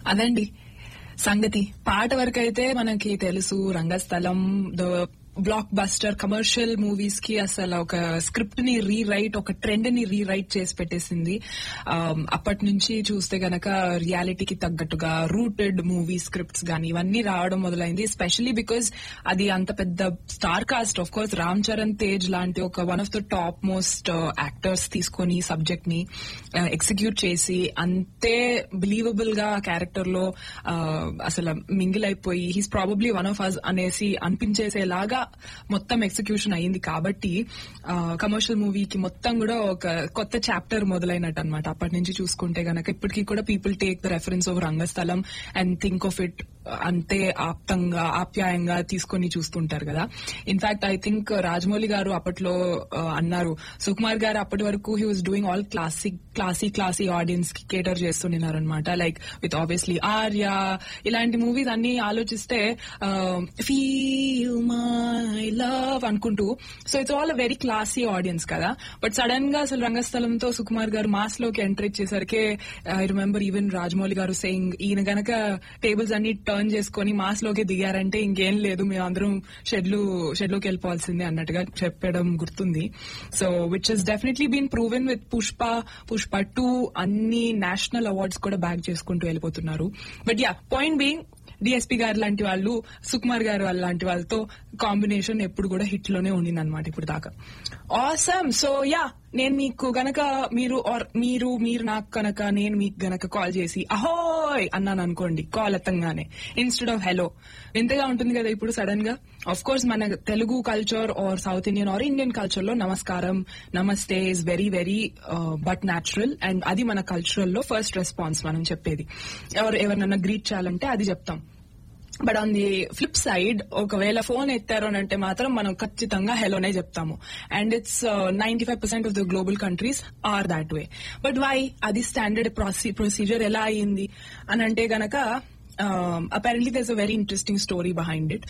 అదండి సంగతి పాట వరకు అయితే మనకి తెలుసు Rangasthalam the blockbuster commercial movies కి అసలు ఒక స్క్రిప్ట్ ని రీరైట్ ఒక ట్రెండ్ ని రీరైట్ చేసి పెట్టేసింది Um, అప్పటి నుంచి చూస్తే గనక రియాలిటీకి తగ్గట్టుగా రూటెడ్ మూవీ స్క్రిప్ట్స్ గానీ ఇవన్నీ రావడం మొదలైంది ఎస్పెషల్లీ బికాజ్ అది అంత పెద్ద star cast of course Ram Charan Tej లాంటి ఒక one of the top most actors తీసుకొని సబ్జెక్ట్ ని ఎగ్జిక్యూట్ చేసి అంతే బిలీవబుల్ గా క్యారెక్టర్ లో uh, అసలు మింగిల్ అయిపోయి he's probably one of us అనేసి అనిపించేసేలాగా మొత్తం ఎగ్జిక్యూషన్ అయ్యింది కాబట్టి కమర్షియల్ మూవీకి మొత్తం కూడా ఒక కొత్త చాప్టర్ మొదలైనట్టు అనమాట అప్పటి నుంచి చూసుకుంటే గనక ఇప్పటికీ కూడా people take the reference of Rangasthalam and think of it అంతే ఆప్తంగా ఆప్యాయంగా తీసుకొని చూస్తుంటారు కదా ఇన్ఫాక్ట్ ఐ థింక్ రాజమౌళి గారు అప్పట్లో ఆ, అన్నారు సుకుమార్ గారు అప్పటి వరకు he was doing all classic classy classy audience కి కేటర్ చేస్తున్నారు అనమాట లైక్ విత్ ఆబ్వియస్లీ ఆర్య ఇలాంటి మూవీస్ అన్ని ఆలోచిస్తే ఫీల్ మై లవ్ అనుకుంటూ so it's all a very classy audience కదా బట్ సడన్ గా అసలు రంగస్థలంతో సుకుమార్ గారు మాస్ లోకి ఎంటర్ ఇచ్చేసరికి I remember even Rajamouli garu saying ఈయన గనక టేబుల్స్ అన్ని టర్న్ చేసుకొని మాస్ లోకి దిగారంటే ఇంకేం లేదు మేము అందరం షెడ్లు షెడ్లోకి వెళ్ళిపోవాల్సిందే అన్నట్టుగా చెప్పడం గుర్తుంది so which is definitely been proven with Pushpa Pushpa two అన్ని నేషనల్ అవార్డ్స్ కూడా బ్యాక్ చేసుకుంటూ వెళ్ళిపోతున్నారు but yeah point being DSP garu లాంటి వాళ్ళు సుకుమార్ గారు లాంటి వాళ్ళతో కాంబినేషన్ ఎప్పుడు కూడా హిట్ లోనే ఉండింది అనమాట ఇప్పుడు దాకా ఆసమ్ సో యా నేను మీకు గనక మీరు or మీరు మీరు నాకు కనుక నేను మీకు గనక కాల్ చేసి అహోయ్ అన్నాను అనుకోండి కాల్ ఎత్తంగానే ఇన్స్టెడ్ ఆఫ్ హలో వింతగా ఉంటుంది కదా ఇప్పుడు సడన్ గా ఆఫ్ కోర్స్ మన Telugu culture or south Indian or Indian culture లో namaskaram namaste is very very but natural and అది మన కల్చరల్ లో ఫస్ట్ రెస్పాన్స్ మనం చెప్పేది ఎవరు ఎవరినన్నా గ్రీట్ చేయాలంటే అది చెప్తాం but on the flip side ఒకవేళ ఫోన్ ఎత్తారు అని అంటే మాత్రం మనం ఖచ్చితంగా హెలోనే చెప్తాము and it's ninety five percent of the global countries are that way but why అది స్టాండర్డ్ ప్రొసీజర్ ఎలా అయింది అని అంటే గనక apparently there's a very interesting story behind it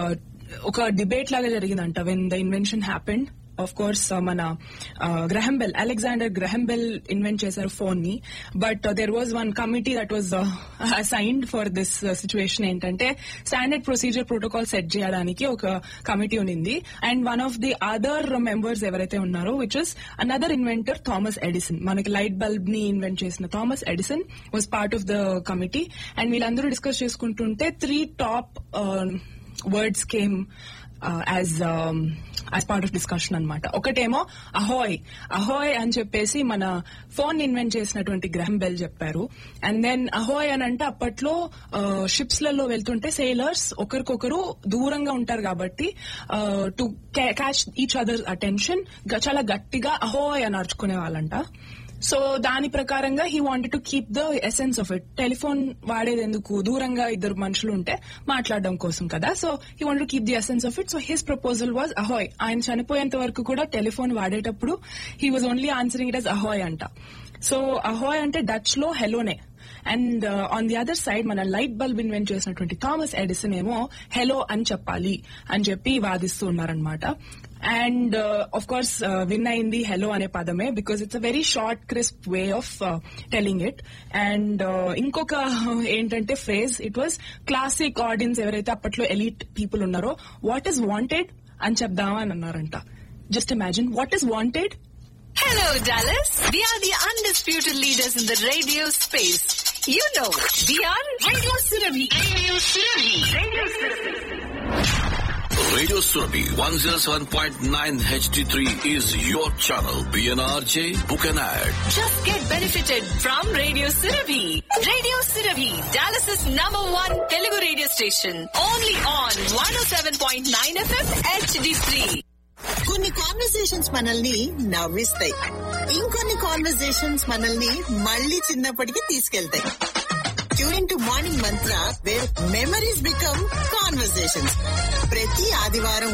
ఒక డిబేట్ లాగా జరిగిందంట when the invention happened of course మన Graham Bell Alexander Graham Bell invent చేశారు ఫోన్ ని but there was one committee that was assigned for this situation ఏంటంటే standard procedure protocol set చేయడానికి ఒక committee ఉన్నింది and one of the other members ఎవరైతే ఉన్నారో which is another inventor Thomas Edison మనకి light bulb ని invent చేసిన Thomas Edison was part of the committee and వీళ్ళందరూ డిస్కస్ చేసుకుంటుంటే three top words came as as part of discussion అనమాట ఒకటేమో అహోయ్ అహోయ్ అని చెప్పేసి మన ఫోన్ ఇన్వెంట్ చేసినటువంటి గ్రహం బెల్ చెప్పారు అండ్ దెన్ అహోయ్ అని అంటే అప్పట్లో షిప్స్ లలో వెళ్తుంటే సెయిలర్స్ ఒకరికొకరు దూరంగా ఉంటారు కాబట్టి to catch each other attention చాలా గట్టిగా అహోయ్ అని అరుచుకునే వాళ్ళంట సో దాని ప్రకారంగా he wanted to keep the essence of it telephone వాడేది ఎందుకు దూరంగా ఇద్దరు మనుషులు ఉంటే మాట్లాడడం కోసం కదా so he want keep the essence of it so his proposal was ahoy ఆయన చనిపోయేంత వరకు కూడా టెలిఫోన్ వాడేటప్పుడు he was only answering it as ahoy అంట సో అహోయ్ అంటే డచ్ లో హెలోనే and on the other side మన లైట్ బల్బ్ ఇన్వెంట్ చేసినటువంటి థామస్ ఎడిసన్ ఏమో హెలో అని చెప్పాలి అని చెప్పి వాదిస్తూ ఉన్నారనమాట అండ్ ఆఫ్ కోర్స్ విన్ అయింది హెలో అనే పదమే because it's a very short crisp way of telling it and ఇంకొక ఏంటంటే phrase it was classic audience ఎవరైతే అప్పట్లో ఎలీట్ పీపుల్ ఉన్నారో వాట్ ఈస్ వాంటెడ్ అని చెప్దామా అని అన్నారంట just imagine what is wanted Hello, Dallas. We are the undisputed leaders in the radio space. You know, we are Radio Surabhi. Radio Surabhi. Radio Radio Surabhi 107.9 HD3 is your channel. PNRJ, book an ad. Just get benefited from Radio Surabhi. Radio Surabhi, Dallas's number one Telugu radio station. Only on 107.9 FM HD3. కొన్ని conversations మనల్ని నవ్విస్తాయి ఇంకొన్ని conversations మనల్ని మళ్ళీ చిన్నప్పటికి తీసుకెళ్తాయి tune to morning mantra where memories become conversations ప్రతి ఆదివారం